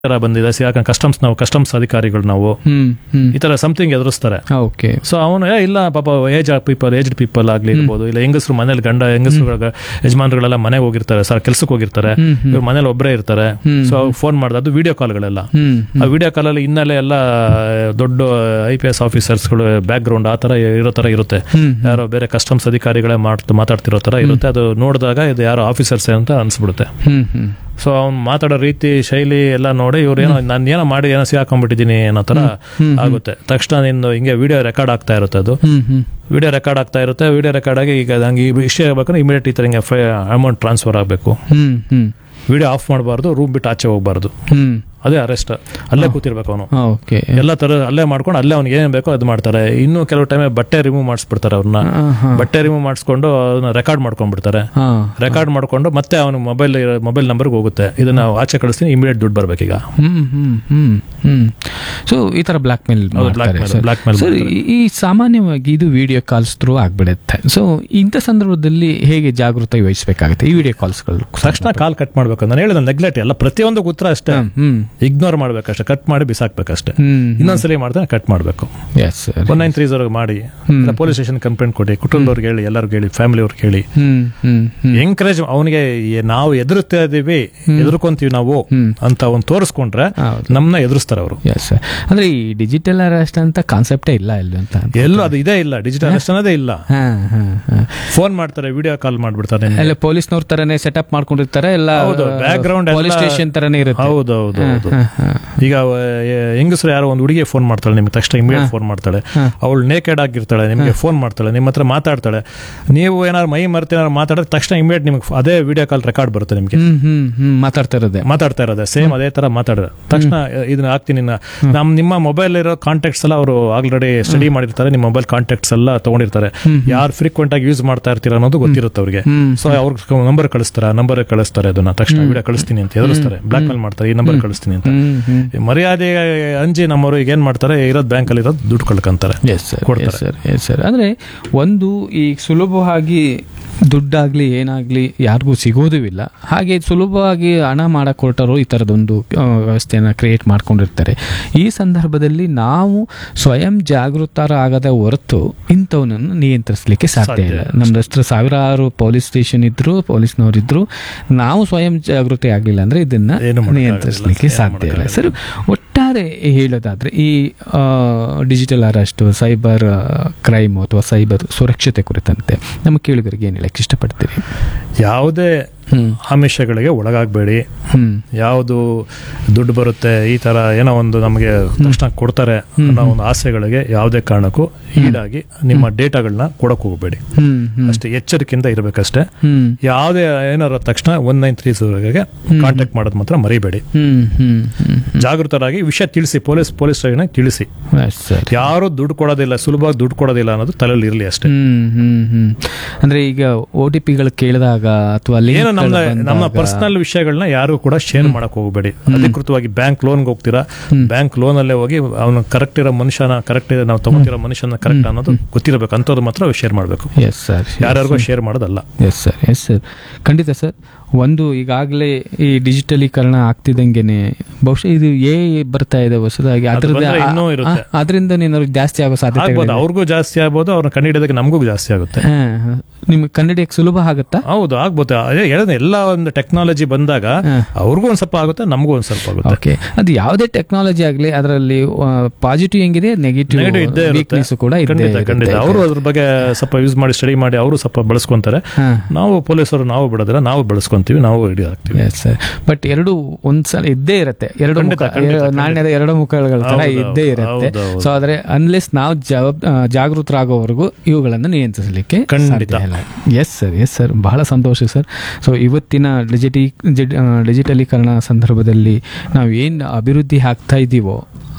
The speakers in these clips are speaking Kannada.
ತರ ಬಂದಿದೆ ಯಾಕಂದ್ರೆ ಕಸ್ಟಮ್ಸ್ ನಾವು ಕಸ್ಟಮ್ಸ್ ಅಧಿಕಾರಿಗಳು ನಾವು ಹ್ಮ್ ಹ್ಮ್ ಈ ತರ ಸಮಥಿಂಗ್ ಎದುರಿಸ್ತಾರೆ ಓಕೆ ಸೊ ಅವನು ಏ ಇಲ್ಲ ಪಾಪ ಏಜ್ ಪೀಪಲ್ ಏಜ್ಡ್ ಪೀಪಲ್ ಆಗ್ಲಿ ಇರ್ಬೋದು ಇಲ್ಲ ಹೆಂಗಸರು ಮನೇಲಿ ಗಂಡ ಹೆಂಗಸರು ಯಜಮಾನರುಗಳೆಲ್ಲ ಮನೆಗೆ ಹೋಗಿರ್ತಾರೆ ಸರ್ ಕೆಲ್ಸಕ್ಕೆ ಹೋಗಿರ್ತಾರೆ ಹ್ಮ್, ಹ್ಮ್. ಇವ್ರು ಮನೇಲಿ ಒಬ್ಬರೇ ಇರ್ತಾರೆ ಹ್ಮ್. ಸೊ ಫೋನ್ ಮಾಡ್ದೆ ಅದು ವಿಡಿಯೋ ಕಾಲ್ಗಳೆಲ್ಲ ಹ್ಮ್ ಆ ವಿಡಿಯೋ ಕಾಲಲ್ಲಿ ಹಿನ್ನೆಲೆ ಎಲ್ಲ ದೊಡ್ಡ ಐ ಪಿ ಎಸ್ ಆಫೀಸರ್ಸ್ಗಳು ಬ್ಯಾಕ್ ಗ್ರೌಂಡ್ ಆ ತರ ಇರೋ ತರ ಇರುತ್ತೆ ಹ್ಮ್ ಯಾರೋ ಬೇರೆ ಕಸ್ಟಮ್ಸ್ ಅಧಿಕಾರಿಗಳೇ ಮಾಡ್ ಮಾತಾಡ್ತಿರೋ ತರ ಇರುತ್ತೆ ಅದು ನೋಡಿದಾಗ ಇದು ಯಾರೋ ಆಫೀಸರ್ಸ್ ಅಂತ ಅನ್ಸ್ಬಿಡುತ್ತೆ ಹ್ಮ್ ಹ್ಮ್ ಸೊ ಅವ್ನು ಮಾತಾಡೋ ರೀತಿ ಶೈಲಿ ಎಲ್ಲ ನೋಡಿ ಇವ್ರು ಏನೋ ನಾನು ಏನೋ ಮಾಡಿ ಏನೋ ಸಿಗಾಕೊಂಡ್ಬಿಟ್ಟಿದ್ದೀನಿ ಅನ್ನೋ ತರ ಹ್ಮ್. ಆಗುತ್ತೆ ತಕ್ಷಣ ನಿಂದು ಹಿಂಗೆ ವಿಡಿಯೋ ರೆಕಾರ್ಡ್ ಆಗ್ತಾ ಇರುತ್ತೆ ಅದು ಹ್ಮ್ ಹ್ಮ್ ವಿಡಿಯೋ ರೆಕಾರ್ಡ್ ಆಗ್ತಾ ಇರುತ್ತೆ ವಿಡಿಯೋ ರೆಕಾರ್ಡ್ ಆಗಿ ಈಗ ನಂಗೆ ಈ ವಿಷಯ ಆಗ್ಬೇಕಂದ್ರೆ ಇಮಿಡಿಯೇಟ್ ಈ ಥರ ಹಿಂಗೆ ಅಮೌಂಟ್ ಟ್ರಾನ್ಸ್ಫರ್ ಆಗಬೇಕು ಹ್ಮ್ ಹ್ಮ್ ವಿಡಿಯೋ ಆಫ್ ಮಾಡಬಾರ್ದು ರೂಮ್ ಬಿಟ್ಟು ಆಚೆ ಹೋಗ್ಬಾರ್ದು ಹ್ಮ್ ಅದೇ ಅರೆಸ್ಟ್ ಅಲ್ಲೇ ಕೂತಿರ್ಬೇಕು ಅವನು ಓಕೆ ಎಲ್ಲ ತರ ಅಲ್ಲೇ ಮಾಡ್ಕೊಂಡು ಅಲ್ಲೇ ಅವ್ನಿಗೆ ಏನ್ ಬೇಕೋ ಅದು ಮಾಡ್ತಾರೆ ಇನ್ನು ಕೆಲವು ಟೈಮ್ ಬಟ್ಟೆ ರಿಮೂವ್ ಮಾಡಿಸ್ಬಿಡ್ತಾರೆ ಅವ್ರನ್ನ ಬಟ್ಟೆ ರಿಮೂವ್ ಮಾಡಿಸ್ಕೊಂಡು ಅದನ್ನ ರೆಕಾರ್ಡ್ ಮಾಡ್ಕೊಂಡ್ಬಿಡ್ತಾರೆ ಹಾ ರೆಕಾರ್ಡ್ ಮಾಡ್ಕೊಂಡು ಮತ್ತೆ ಅವನು ಮೊಬೈಲ್ ಮೊಬೈಲ್ ನಂಬರ್ಗೆ ಹೋಗುತ್ತೆ ಇದನ್ನ ಆಚೆ ಕಳಿಸ್ತೀನಿ ಇಮಿಡಿಯೇಟ್ ದುಡ್ಡು ಬರ್ಬೇಕೀಗ ಹ್ಮ್ ಹ್ಮ್ ಹ್ಮ್ ಹ್ಮ್ ಸೊ ಈ ತರ ಬ್ಲಾಕ್ ಮೇಲ್ ಹೌದು, blackmail, blackmail ಸರ್ ಮಾಡ್ತಾರೆ. ಈ ಸಾಮಾನ್ಯವಾಗಿ ಇದು ವಿಡಿಯೋ ಕಾಲ್ಸ್ ಥ್ರೂ ಆಗ್ಬಿಡುತ್ತೆ ಸೊ ಇಂಥ ಸಂದರ್ಭದಲ್ಲಿ ಹೇಗೆ ಜಾಗೃತಿ ವಹಿಸಬೇಕಾಗುತ್ತೆ ಈ ವಿಡಿಯೋ ಕಾಲ್ಸ್ಗಳು ತಕ್ಷಣ ಕಾಲ್ ಕಟ್ ಮಾಡ್ಬೇಕು ನಾನು ಹೇಳಿದ ನೆಗ್ಲೆಕ್ಟ್ ಎಲ್ಲ ಪ್ರತಿಯೊಂದು ಉತ್ತರ ಅಷ್ಟೇ ಹ್ಮ್ ಇಗ್ನೋರ್ ಮಾಡ್ಬೇಕಷ್ಟೇ ಕಟ್ ಮಾಡಿ ಬಿಸಾಕ್ಬೇಕಷ್ಟೇ ಹ್ಮ್ ಇನ್ನೊಂದ್ಸಲಿ ಮಾಡಿದ್ರೆ ಕಟ್ ಮಾಡಬೇಕು yes sir one nine three ಜೀರೋಗೆ ಮಾಡಿ ಪೊಲೀಸ್ ಸ್ಟೇಷನ್ ಕಂಪ್ಲೇಂಟ್ ಕೊಡಿ ಕುಟುಂಬದವ್ರಿಗೆ ಹೇಳಿ ಎಲ್ಲರಿಗೂ ಹೇಳಿ ಫ್ಯಾಮಿಲಿ ಅವ್ರಿಗೆ ಹೇಳಿ ಹ್ಮ್ ಹ್ಮ್ ಹ್ಮ್ ಎಂಕರೇಜ್ ಅವನಿಗೆ ನಾವು ಎದುರುತ್ತಾ ಇದೀವಿ ಎದುರ್ಕೊಂತೀವಿ ನಾವು ಅಂತ ಒಂದು ತೋರಿಸ್ಕೊಂಡ್ರೆ ಹೌದು. ನಮ್ಮನ್ನ ಎದುರಿಸ್ತಾರೆ ಅವರು ಎಸ್ ಸರ್ ಅಂದ್ರೆ ಈ ಡಿಜಿಟಲ್ ಅರೆಸ್ಟ್ ಅಂತ ಕಾನ್ಸೆಪ್ಟೇ ಇಲ್ಲ ಇಲ್ಲಿ ಅಂತ ಎಲ್ಲೂ ಅದು ಇದೇ ಇಲ್ಲ ಡಿಜಿಟಲ್ ಅರೆಸ್ಟ್ ಅನ್ನೋದೇ ಇಲ್ಲ ಹಾ ಹಾ ಹಾ ಫೋನ್ ಮಾಡ್ತಾರೆ ವಿಡಿಯೋ ಕಾಲ್ ಮಾಡ್ಬಿಡ್ತಾರೆ ನಿಮ್ಗೆ. ಎಲ್ಲ ಪೊಲೀಸ್ನವ್ರ ತರನೇ ಸೆಟಪ್ ಮಾಡ್ಕೊಂಡಿರ್ತಾರೆ ಎಲ್ಲ ಹೌದು ಬ್ಯಾಕ್ಗ್ರೌಂಡ್ ಪೊಲೀಸ್ ಸ್ಟೇಷನ್ ತರನೇ ಇರುತ್ತೆ ಹೌದು ಹೌದು ಹೌದು ಹಾ, ಹಾ. ಈಗ ಹೆಂಗಸರು ಯಾರೋ ಒಂದು ಹುಡುಗಿ ಫೋನ್ ಮಾಡ್ತಾಳೆ ನಿಮ್ಗೆ ತಕ್ಷಣ ಇಮಿಡಿಯೇಟ್ ಫೋನ್ ಮಾಡ್ತಾಳೆ ಅವಳು ನೇಕೆಡ್ ಆಗಿರ್ತಾಳೆ ನಿಮಗೆ ಫೋನ್ ಮಾಡ್ತಾಳೆ ನಿಮ್ಮ ಹತ್ರ ಮಾತಾಡ್ತಾಳೆ ನೀವು ಏನಾದ್ರು ಮೈ ಮರ್ತಿ ಏನಾದ್ರು ಮಾತಾಡಿದ್ರೆ ತಕ್ಷಣ ಇಮಿಡಿಯೇಟ್ ನಿಮ್ಗೆ ಅದೇ ವಿಡಿಯೋ ಕಾಲ್ ರೆಕಾರ್ಡ್ ಬರುತ್ತೆ ನಿಮಗೆ ಹ್ಮ್ ಹ್ಮ್ ಹ್ಮ್ ಮಾತಾಡ್ತಾ ಇರೋದೆ ಮಾತಾಡ್ತಾ ಇರೋದೆ ಸೇಮ್ ಅದೇ ತರ ಮಾತಾಡಿದ್ರೆ ತಕ್ಷಣ ಇದನ್ನ ಹಾಕ್ತೀನಿ ನಾ- ನಮ್ ನಿಮ್ಮ ಮೊಬೈಲ್ ಇರೋ ಕಾಂಟ್ಯಾಕ್ಟ್ಸ್ ಎಲ್ಲ ಅವರು ಆಲ್ರೆಡಿ ಸ್ಟಡಿ ಮಾಡಿರ್ತಾರೆ ನಿಮ್ಮ ಮೊಬೈಲ್ ಕಾಂಟ್ಯಾಕ್ಟ್ಸ್ ಎಲ್ಲ ತಗೊಂಡಿರ್ತಾರೆ ಯಾರು ಫ್ರೀಕ್ವೆಂಟ್ ಆಗಿ ಯೂಸ್ ಮಾಡ್ತಾ ಇರ್ತೀರ ಅನ್ನೋದು ಗೊತ್ತಿರುತ್ತೆ ಅವ್ರಿಗೆ ಹ್ಮ್. ಸೊ ಅವ್ರಿಗೆ ನಂಬರ್ ಕಳಿಸ್ತಾರೆ ನಂಬರ್ ಕಳಿಸ್ತಾರೆ ಅದನ್ನ ತಕ್ಷಣ ವಿಡಿಯೋ ಕಳಿಸ್ತೀನಿ ಅಂತ ಎದುರಿಸ್ತಾರೆ ಬ್ಲಾಕ್ ಮೇಲ್ ಮಾಡ್ತಾರೆ ಈ ನಂಬರ್ ಕಳಿಸ್ತೀನಿ ಅಂತ ಹ್ಮ್ ಹ್ಮ್ ಈ ಮರ್ಯಾದೆ ಅಂಜಿ ನಮ್ಮವರು ಈಗ ಏನ್ ಮಾಡ್ತಾರೆ ಇರೋದ್ ಬ್ಯಾಂಕ್ ಅಲ್ಲಿ ಇರೋದು ದುಡ್ಡು ಕಳ್ಕೊಂತಾರೆ ಎಸ್ ಸರ್ ಕೊಡ್ತಾರೆ. ಎಸ್ ಸರ್ ಎಸ್ ಸರ್ ಅಂದ್ರೆ ಒಂದು ಈ ಸುಲಭವಾಗಿ ದುಡ್ಡಾಗ್ಲಿ ಏನಾಗ್ಲಿ ಯಾರಿಗೂ ಸಿಗೋದೂ ಇಲ್ಲ ಹಾಗೆ ಸುಲಭವಾಗಿ ಹಣ ಮಾಡಕ್ ಹೊರಟರು ಈ ಥರದೊಂದು ಆ, ವ್ಯವಸ್ಥೆಯನ್ನು ಕ್ರಿಯೇಟ್ ಮಾಡ್ಕೊಂಡಿರ್ತಾರೆ ಈ ಸಂದರ್ಭದಲ್ಲಿ ನಾವು ಸ್ವಯಂ ಜಾಗೃತರ ಆಗದ ಹೊರತು ಇಂಥವನನ್ನು ನಿಯಂತ್ರಿಸಲಿಕ್ಕೆ ಸಾಧ್ಯ ಇಲ್ಲ ನಮ್ಮ ಹತ್ರ ಸಾವಿರಾರು ಪೊಲೀಸ್ ಸ್ಟೇಷನ್ ಇದ್ರು ಪೊಲೀಸ್ನವ್ರು ಇದ್ರು ನಾವು ಸ್ವಯಂ ಜಾಗೃತಿ ಆಗಲಿಲ್ಲ ಅಂದ್ರೆ ಇದನ್ನ ಏನು ಮಾಡೋಕ್ಕಾಗಲ್ಲ. ನಿಯಂತ್ರಿಸಲಿಕ್ಕೆ ಏನು ಸಾಧ್ಯ ಇಲ್ಲ ಸರ್ ಒಟ್ಟಾರೆ ಹೇಳೋದಾದ್ರೆ ಈ ಡಿಜಿಟಲ್ ಅರೆಸ್ಟ್ ಸೈಬರ್ ಕ್ರೈಮ್ ಅಥವಾ ಸೈಬರ್ ಸುರಕ್ಷತೆ ಕುರಿತಂತೆ ನಮ್ಮ ಕೇಳುಗರಿಗೆ ಏನು ಹೇಳಕ್ಕೆ ಇಷ್ಟಪಡ್ತೀರಿ ಯಾವುದೇ ಹ್ಮ್ ಆಮಿಷಗಳಿಗೆ ಒಳಗಾಗಬೇಡಿ ಹ್ಮ್ ಯಾವುದು ದುಡ್ಡು ಬರುತ್ತೆ ಈ ತರ ಏನೋ ಒಂದು ನಮಗೆ ತಕ್ಷಣ ಕೊಡ್ತಾರೆ ಅನ್ನೋ ಒಂದು ಆಸೆಗಳಿಗೆ ಯಾವುದೇ ಕಾರಣಕ್ಕೂ ಈಡಾಗಿ ನಿಮ್ಮ ಡೇಟಾಗಳನ್ನ ಕೊಡಕ್ ಹೋಗಬೇಡಿ ಹ್ಮ್ ಹ್ಮ್ ಅಷ್ಟೇ ಎಚ್ಚರಿಕೆಯಿಂದ ಇರಬೇಕಷ್ಟೇ ಹ್ಮ್ ಯಾವುದೇ ಏನಾರ ತಕ್ಷಣ ಒನ್ ನೈನ್ ತ್ರೀ ಗೆ ಕಾಂಟ್ಯಾಕ್ಟ್ ಮಾಡೋದು ಮಾತ್ರ ಮರಿಬೇಡಿ ಹ್ಮ್ ಹ್ಮ್ ಹ್ಮ್ ಜಾಗೃತರಾಗಿ ವಿಷಯ ತಿಳಿಸಿ ಪೊಲೀಸ್ ಪೊಲೀಸ್ ಸ್ಟೇಷನ್ ತಿಳಿಸಿ ಎಸ್ ಸರ್ ಯಾರು ದುಡ್ಡು ಕೊಡೋದಿಲ್ಲ ಸುಲಭವಾಗಿ ದುಡ್ಡು ಕೊಡೋದಿಲ್ಲ ಅನ್ನೋದು ತಲೆಯಲ್ಲಿ ಇರಲಿ ಅಷ್ಟೇ ಹ್ಮ್ ಹ್ಮ್ ಹ್ಮ್ ಅಂದ್ರೆ ಈಗ ಒ ಟಿ ಪಿಗಳು ಕೇಳಿದಾಗ ಅಥವಾ ಏನು ನಮ್ಮ ನಮ್ಮ ಪರ್ಸನಲ್ ವಿಷಯಗಳನ್ನ ಯಾರು ಕೂಡ ಶೇರ್ ಮಾಡಕ್ ಹೋಗಬೇಡಿ ಅಧಿಕೃತವಾಗಿ ಬ್ಯಾಂಕ್ ಲೋನ್ಗೆ ಹೋಗ್ತೀರಾ ಬ್ಯಾಂಕ್ ಲೋನ್ ಅಲ್ಲೇ ಹೋಗಿ ಅವನು ಕರೆಕ್ಟ್ ಇರೋ ಮನುಷ್ಯನ ಕರೆಕ್ಟ್ ನಾವು ತಗೋತಿರೋ ಮನುಷ್ಯನ ಕರೆಕ್ಟ್ ಅನ್ನೋದು ಗೊತ್ತಿರಬೇಕು ಅಂಥದ್ದು ಮಾತ್ರ ಶೇರ್ ಮಾಡಬೇಕು ಎಸ್ ಸರ್ ಯಾರ್ಯಾರಿಗೂ ಶೇರ್ ಮಾಡೋದಲ್ಲ ಎಸ್ ಸರ್ ಎಸ್ ಸರ್ ಖಂಡಿತ ಸರ್ ಒಂದು ಈಗಾಗಲೇ ಈ ಡಿಜಿಟಲೀಕರಣ ಆಗ್ತಿದ್ದಂಗೆನೆ ಬಹುಶಃ ಇದು ಎ ಬರ್ತಾ ಇದೆ ಹೊಸದಾಗಿ ಅದು ಬಂದ್ರೆ ಇನ್ನೂ ಇರುತ್ತೆ. ಅದರಿಂದ ಏನಾದ್ರು ಜಾಸ್ತಿ ಆಗೋ ಸಾಧ್ಯತೆ ಆಗ್ಬೋದು ಅವ್ರಿಗೂ ಜಾಸ್ತಿ ಆಗ್ಬೋದು ಅವ್ರನ್ನ ಕಂಡುಹಿಡಿಯೋದಕ್ಕೆ ನಮಗೂ ಜಾಸ್ತಿ ಆಗುತ್ತೆ ನಿಮ್ಗೆ ಕನ್ನಡಿಯಕ್ಕೆ ಸುಲಭ ಆಗುತ್ತಾ ಹೌದು ಆಗ್ಬೋದು ಅದೇ ಹೇಳಿದ್ರೆ ಎಲ್ಲ ಒಂದು ಟೆಕ್ನಾಲಜಿ ಬಂದಾಗ ಹಾ. ಅವ್ರಿಗೂ ಒಂದ್ ಸ್ವಲ್ಪ ಆಗುತ್ತೆ ನಮಗೂ ಒಂದ್ ಸ್ವಲ್ಪ ಆಗುತ್ತೆ ಓಕೆ ಅದು ಯಾವುದೇ ಟೆಕ್ನಾಲಜಿ ಆಗಲಿ ಅದರಲ್ಲಿ ಪಾಸಿಟಿವ್ ಹೆಂಗಿದೆ ನೆಗೆಟಿವ್ Negative ಇದ್ದೇ ಇರುತ್ತೆ. ವೀಕ್ನೆಸ್ ಕೂಡ ಇದ್ದೇ ಖಂಡಿತ ಇರುತ್ತೆ. ಖಂಡಿತ ಅವರು ಅದ್ರ ಬಗ್ಗೆ ಸ್ವಲ್ಪ ಯೂಸ್ ಮಾಡಿ ಸ್ಟಡಿ ಮಾಡಿ ಅವರು ಸ್ವಲ್ಪ ಬಳಸ್ಕೊಂತಾರೆ ಹಾ. ನಾವು ಪೊಲೀಸರು ನಾವು ಬಿಡೋದಿಲ್ಲ ನಾವು ಬಳಸ್ಕೊಂತೀವಿ ನಾವು ರೆಡಿ ಆಗ್ತೀವಿ ಎಸ್ ಸರ್ ಬಟ್ ಎರಡು ಒಂದ್ಸಲ ಇದ್ದೇ ಇರುತ್ತೆ ಎರಡು ಖಂಡಿತ, ಮುಖ ಖಂಡಿತ, ಎರಡು- ನಾಣ್ಯದ ಎರಡು ಮುಖಗಳ ತರ ಹೌದು, ಇದ್ದೇ ಹೌದು, ಇರುತ್ತೆ ಹೌದು, ಹೌದು. ಸೊ ಆದ್ರೆ ಅನ್ಲೆಸ್ ನಾವು ಜವಾಬ್- ಆ, ಜಾಗೃತರಾಗೋವರೆಗೂ ಇವುಗಳನ್ನು ನಿಯಂತ್ರಿಸಲಿಕ್ಕೆ ಖಂಡಿತ. ಎಸ್ ಸರ್ ಎಸ್ ಸರ್ ಬಹಳ ಸಂತೋಷ ಸರ್ ಸೊ ಇವತ್ತಿನ ಡಿಜಿಟಿ ಡಿಜಿಟಲೀಕರಣ ಸಂದರ್ಭದಲ್ಲಿ ನಾವು ಏನು ಅಭಿವೃದ್ಧಿ ಆಗ್ತಾ ಇದ್ದೀವೋ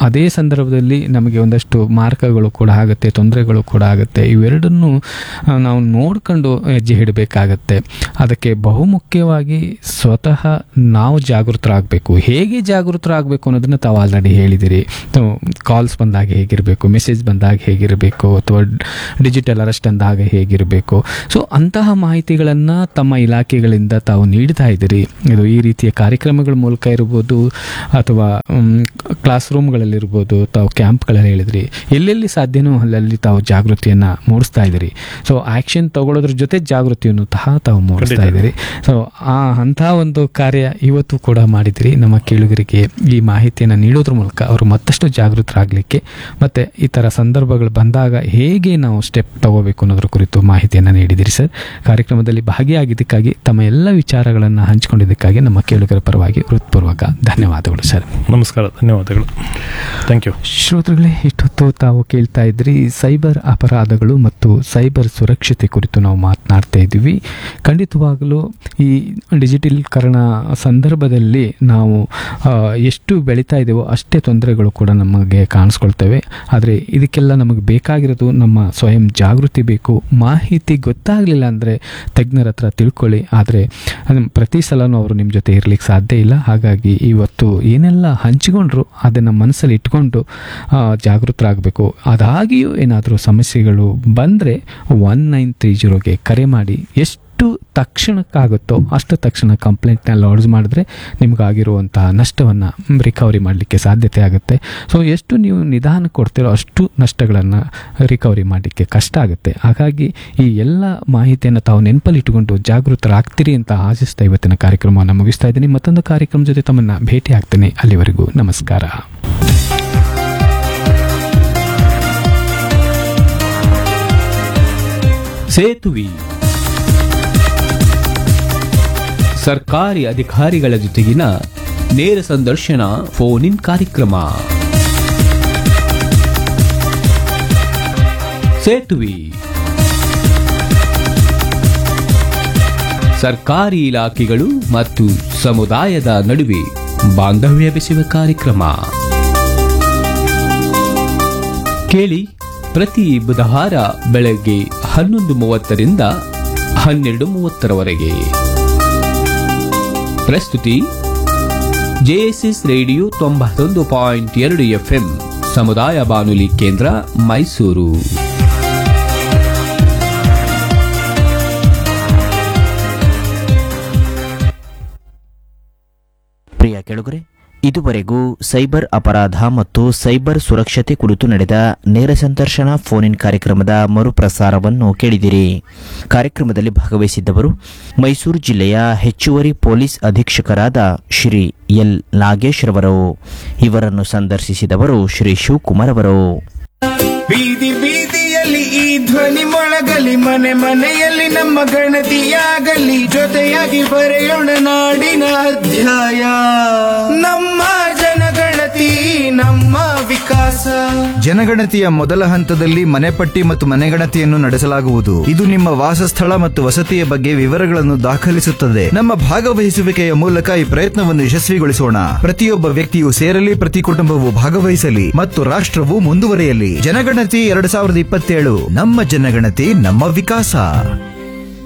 ಅದೇ ಸಂದರ್ಭದಲ್ಲಿ ನಮಗೆ ಒಂದಷ್ಟು ಮಾರ್ಕಗಳು ಕೂಡ ಆಗುತ್ತೆ ತೊಂದರೆಗಳು ಕೂಡ ಆಗುತ್ತೆ ಇವೆರಡನ್ನು ಆ, ನಾವು ನೋಡ್ಕೊಂಡು ಹೆಜ್ಜೆ ಇಡಬೇಕಾಗತ್ತೆ ಅದಕ್ಕೆ ಬಹುಮುಖ್ಯವಾಗಿ ಸ್ವತಃ ನಾವು ಜಾಗೃತರಾಗಬೇಕು ಹೇಗೆ ಜಾಗೃತರಾಗಬೇಕು ಅನ್ನೋದನ್ನ ತಾವು ಆಲ್ರೆಡಿ ಹೇಳಿದಿರಿ ಕಾಲ್ಸ್ ಬಂದಾಗ ಹೇಗಿರಬೇಕು ಮೆಸೇಜ್ ಬಂದಾಗ ಹೇಗಿರಬೇಕು ಅಥವಾ ಡಿಜಿಟಲ್ ಅರೆಸ್ಟ್ ಅಂದಾಗ ಹೇಗಿರಬೇಕು ಸೊ ಅಂತಹ ಮಾಹಿತಿಗಳನ್ನು ತಮ್ಮ ಇಲಾಖೆಗಳಿಂದ ತಾವು ನೀಡ್ತಾ ಇದ್ದೀರಿ ಇದು ಈ ರೀತಿಯ ಕಾರ್ಯಕ್ರಮಗಳ ಮೂಲಕ ಇರ್ಬೋದು ಅಥವಾ ಕ್ಲಾಸ್ ರೂಮ್ಗಳಲ್ಲಿರ್ಬೋದು ತಾವು ಕ್ಯಾಂಪ್ಗಳಲ್ಲಿ ಹೇಳಿದ್ರಿ ಎಲ್ಲೆಲ್ಲಿ ಸಾಧ್ಯನೋ ಅಲ್ಲಲ್ಲಿ ತಾವು ಜಾಗೃತಿಯನ್ನು ಮೂಡಿಸ್ತಾ ಇದ್ದೀರಿ ಸೊ ಆ್ಯಕ್ಷನ್ ತಗೊಳ್ಳೋದ್ರ ಜೊತೆ ಜಾಗೃತಿಯನ್ನು ಸಹ ತಾವು ಮೂಡಿಸ್ತಾ ಇದ್ದೀರಿ ಸೊ ಆ ಅಂತಹ ಒಂದು ಕಾರ್ಯ ಇವತ್ತು ಕೂಡ ಮಾಡಿದಿರಿ ನಮ್ಮ ಕೇಳುಗರಿಗೆ ಈ ಮಾಹಿತಿಯನ್ನು ನೀಡೋದ್ರ ಮೂಲಕ ಅವರು ಮತ್ತಷ್ಟು ಜಾಗೃತರಾಗಲಿಕ್ಕೆ ಮತ್ತು ಈ ಥರ ಸಂದರ್ಭಗಳು ಬಂದಾಗ ಹೇಗೆ ನಾವು ಸ್ಟೆಪ್ ತಗೋಬೇಕು ಅನ್ನೋದ್ರ ಕುರಿತು ಮಾಹಿತಿಯನ್ನು ನೀಡಿದಿರಿ ಸರ್ ಕಾರ್ಯಕ್ರಮದಲ್ಲಿ ಭಾಗಿಯಾಗಿದ್ದಕ್ಕಾಗಿ ತಮ್ಮ ಎಲ್ಲ ವಿಚಾರಗಳನ್ನು ಹಂಚಿಕೊಂಡಿದ್ದಕ್ಕಾಗಿ ನಮ್ಮ ಕೇಳುಗರ ಪರವಾಗಿ ಹೃತ್ಪೂರ್ವಕ ಧನ್ಯವಾದಗಳು ಸರ್ ನಮಸ್ಕಾರ ಧನ್ಯವಾದಗಳು ಥ್ಯಾಂಕ್ ಯು ಶ್ರೋತೃಗಳೇ ಇಷ್ಟೊತ್ತು ತಾವು ಕೇಳ್ತಾ ಇದ್ರಿ ಸೈಬರ್ ಅಪರಾಧಗಳು ಮತ್ತು ಸೈಬರ್ ಸುರಕ್ಷತೆ ಕುರಿತು ನಾವು ಮಾತನಾಡ್ತಾ ಇದ್ದೀವಿ ಖಂಡಿತವಾಗಲೂ ಈ ಡಿಜಿಟಲೀಕರಣ ಸಂದರ್ಭದಲ್ಲಿ ನಾವು ಆ, ಎಷ್ಟು ಬೆಳೀತಾ ಇದ್ದೀವೋ ಅಷ್ಟೇ ತೊಂದರೆಗಳು ಕೂಡ ನಮಗೆ ಕಾಣಿಸ್ಕೊಳ್ತವೆ ಆದರೆ ಇದಕ್ಕೆಲ್ಲ ನಮಗೆ ಬೇಕಾಗಿರೋದು ನಮ್ಮ ಸ್ವಯಂ ಜಾಗೃತಿ ಬೇಕು ಮಾಹಿತಿ ಗೊತ್ತಾಗಲಿಲ್ಲ ಅಂದರೆ ತಜ್ಞರ ಹತ್ರ ತಿಳ್ಕೊಳ್ಳಿ ಆದರೆ ಅದನ್ನ ಪ್ರತಿ ಸಲನೂ ಅವರು ನಿಮ್ಮ ಜೊತೆ ಇರಲಿಕ್ಕೆ ಸಾಧ್ಯ ಇಲ್ಲ ಹಾಗಾಗಿ ಇವತ್ತು ಏನೆಲ್ಲ ಹಂಚಿಕೊಂಡ್ರು ಅದನ್ನು ಮನಸ್ಸಲ್ಲಿ ಇಟ್ಕೊಂಡು ಆ, ಜಾಗೃತರಾಗಬೇಕು ಅದಾಗಿಯೂ ಏನಾದರೂ ಸಮಸ್ಯೆಗಳು ಬಂದರೆ ಒನ್ ನೈನ್ ತ್ರೀ ಜೀರೋಗೆ ಕರೆ ಮಾಡಿ ಎಷ್ಟು ತಕ್ಷಣಕ್ಕಾಗುತ್ತೋ ಅಷ್ಟು ತಕ್ಷಣ ಕಂಪ್ಲೇಂಟ್ನ ಲಾಡ್ಜ್ ಮಾಡಿದ್ರೆ ನಿಮಗಾಗಿರುವಂತಹ ನಷ್ಟವನ್ನು ರಿಕವರಿ ಮಾಡಲಿಕ್ಕೆ ಸಾಧ್ಯತೆ ಆಗುತ್ತೆ ಸೊ ಎಷ್ಟು ನೀವು ನಿಧಾನ ಕೊಡ್ತೀರೋ ಅಷ್ಟು ನಷ್ಟಗಳನ್ನು ರಿಕವರಿ ಮಾಡಲಿಕ್ಕೆ ಕಷ್ಟ ಆಗುತ್ತೆ ಹಾಗಾಗಿ ಈ ಎಲ್ಲ ಮಾಹಿತಿಯನ್ನು ತಾವು ನೆನಪಲ್ಲಿ ಇಟ್ಟುಕೊಂಡು ಜಾಗೃತರಾಗ್ತೀರಿ ಅಂತ ಆಶಿಸ್ತಾ ಇವತ್ತಿನ ಕಾರ್ಯಕ್ರಮವನ್ನು ಮುಗಿಸ್ತಾ ಇದ್ದೀನಿ ಮತ್ತೊಂದು ಕಾರ್ಯಕ್ರಮ ಜೊತೆ ತಮ್ಮನ್ನು ಭೇಟಿ ಆಗ್ತೇನೆ ಅಲ್ಲಿವರೆಗೂ ನಮಸ್ಕಾರ ಸೇತುವೆ ಸರ್ಕಾರಿ ಅಧಿಕಾರಿಗಳ ಜೊತೆಗಿನ ನೇರ ಸಂದರ್ಶನ ಫೋನ್ ಇನ್ ಕಾರ್ಯಕ್ರಮ ಸೇತುವೆ ಸರ್ಕಾರಿ ಇಲಾಖೆಗಳು ಮತ್ತು ಸಮುದಾಯದ ನಡುವೆ ಬಾಂಧವ್ಯ ಬೆಸೆಯುವ ಕಾರ್ಯಕ್ರಮ ಕೇಳಿ ಪ್ರತಿ ಬುಧವಾರ ಬೆಳಗ್ಗೆ ಹನ್ನೊಂದು ಮೂವತ್ತರಿಂದ ಹನ್ನೆರಡು ಮೂವತ್ತರವರೆಗೆ ಪ್ರಸ್ತುತಿ ಜೆಎಸ್ಎಸ್ ರೇಡಿಯೋ ತೊಂಬತ್ತೊಂದು ಪಾಯಿಂಟ್ ಎರಡು ಎಫ್ಎಂ ಸಮುದಾಯ ಬಾನುಲಿ ಕೇಂದ್ರ ಮೈಸೂರು ಪ್ರಿಯ ಕೆಳಗರೆ ಇದುವರೆಗೂ ಸೈಬರ್ ಅಪರಾಧ ಮತ್ತು ಸೈಬರ್ ಸುರಕ್ಷತೆ ಕುರಿತು ನಡೆದ ನೇರ ಸಂದರ್ಶನ ಫೋನ್ ಇನ್ ಕಾರ್ಯಕ್ರಮದ ಮರುಪ್ರಸಾರವನ್ನು ಕೇಳಿದಿರಿ ಕಾರ್ಯಕ್ರಮದಲ್ಲಿ ಭಾಗವಹಿಸಿದ್ದವರು ಮೈಸೂರು ಜಿಲ್ಲೆಯ ಹೆಚ್ಚುವರಿ ಪೊಲೀಸ್ ಅಧೀಕ್ಷಕರಾದ ಶ್ರೀ ಎಲ್ ನಾಗೇಶ್ ರವರು ಇವರನ್ನು ಸಂದರ್ಶಿಸಿದವರು ಶ್ರೀ ಶಿವಕುಮಾರ್ ಅವರು ಬೀದಿ ಬೀದಿಯಲ್ಲಿ ಈ ಧ್ವನಿ ಮೊಳಗಲಿ ಮನೆ ಮನೆಯಲ್ಲಿ ನಮ್ಮ ಗಣತಿಯಾಗಲಿ ಜೊತೆಯಾಗಿ ಬರೆಯೋಣ ನಾಡಿನ ಅಧ್ಯಾಯ ನಮ್ಮ ಜನಗಣತಿ ನಮ್ಮ ವಿಕಾಸ ಜನಗಣತಿಯ ಮೊದಲ ಹಂತದಲ್ಲಿ ಮನೆಪಟ್ಟಿ ಮತ್ತು ಮನೆಗಣತಿಯನ್ನು ನಡೆಸಲಾಗುವುದು ಇದು ನಿಮ್ಮ ವಾಸಸ್ಥಳ ಮತ್ತು ವಸತಿಯ ಬಗ್ಗೆ ವಿವರಗಳನ್ನು ದಾಖಲಿಸುತ್ತದೆ ನಮ್ಮ ಭಾಗವಹಿಸುವಿಕೆಯ ಮೂಲಕ ಈ ಪ್ರಯತ್ನವನ್ನು ಯಶಸ್ವಿಗೊಳಿಸೋಣ ಪ್ರತಿಯೊಬ್ಬ ವ್ಯಕ್ತಿಯು ಸೇರಲಿ ಪ್ರತಿ ಕುಟುಂಬವು ಭಾಗವಹಿಸಲಿ ಮತ್ತು ರಾಷ್ಟ್ರವು ಮುಂದುವರಿಯಲಿ ಜನಗಣತಿ ಎರಡು ಸಾವಿರದ ಇಪ್ಪತ್ತೇಳು ನಮ್ಮ ಜನಗಣತಿ ನಮ್ಮ ವಿಕಾಸ